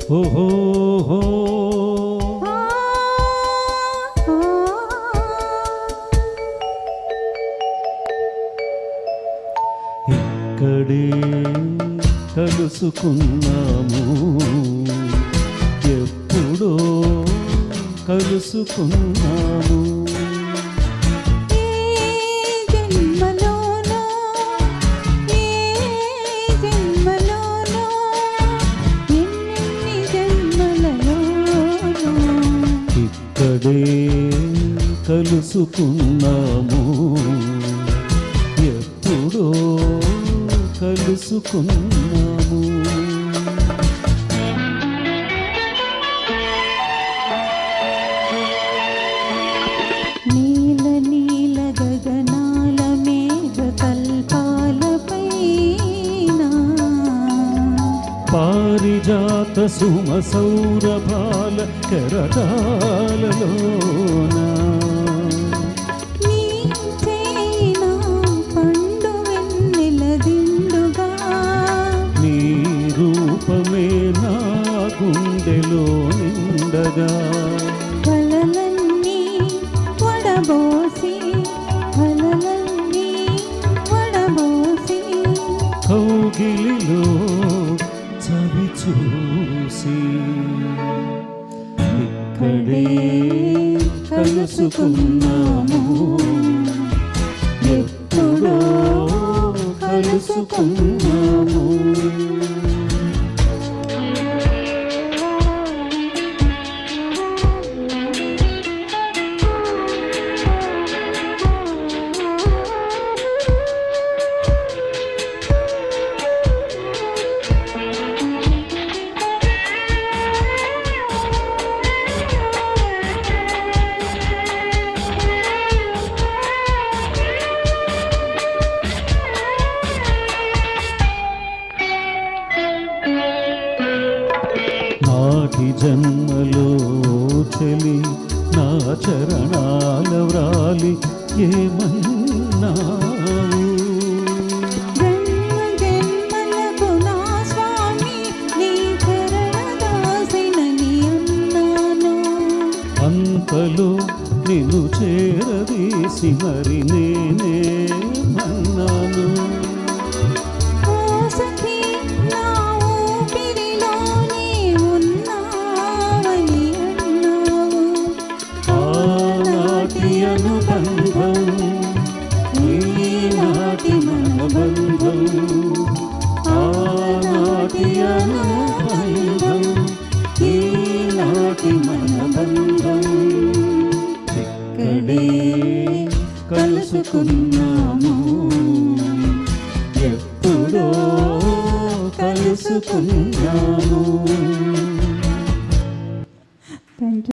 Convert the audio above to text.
ఓహో ఇక్కడే కలుసుకున్నాము ఎప్పుడో కలుసుకున్నాము ఇక్కడే కలుసుకున్నాము ఎప్పుడో కలుసుకున్నాము నీల నీల గగనాల మేఘ కల్పాలపైన పారిజాత సుమ సౌరభాల కరతాలలోన నీ చేయిన పండు వెన్నెల దిండుగా నీ రూపమే నా గుండెలో నిండగా కలలన్నీ వడబోసి కలలన్నీ వడబోసి కౌగిలిలో చవి చూసి ఇక్కడే కలుసుకున్నాము ఎప్పుడో కలుసుకున్నాము నాటి జన్మలో చెలి నా చరణాల వ్రాలి ఏమన్నావు జన్మ జన్మలకు నా స్వామి నీ చరణ దాసినని అన్నాను అంతలో నిన్ను చేరదీసి మరి నేనే మన్నాను ఓ సఖీ నా ఊపిరిలోనే ఉన్నావని అన్నావు ఆనాటి అనుబంధం ఈనాటి మన బంధం ఆనాటి అనుబంధం ఈనాటి మన బంధం ఇక్కడే కలుసుకున్నాము ఎప్పుడో కలుసుకున్నాము థ్యాంక్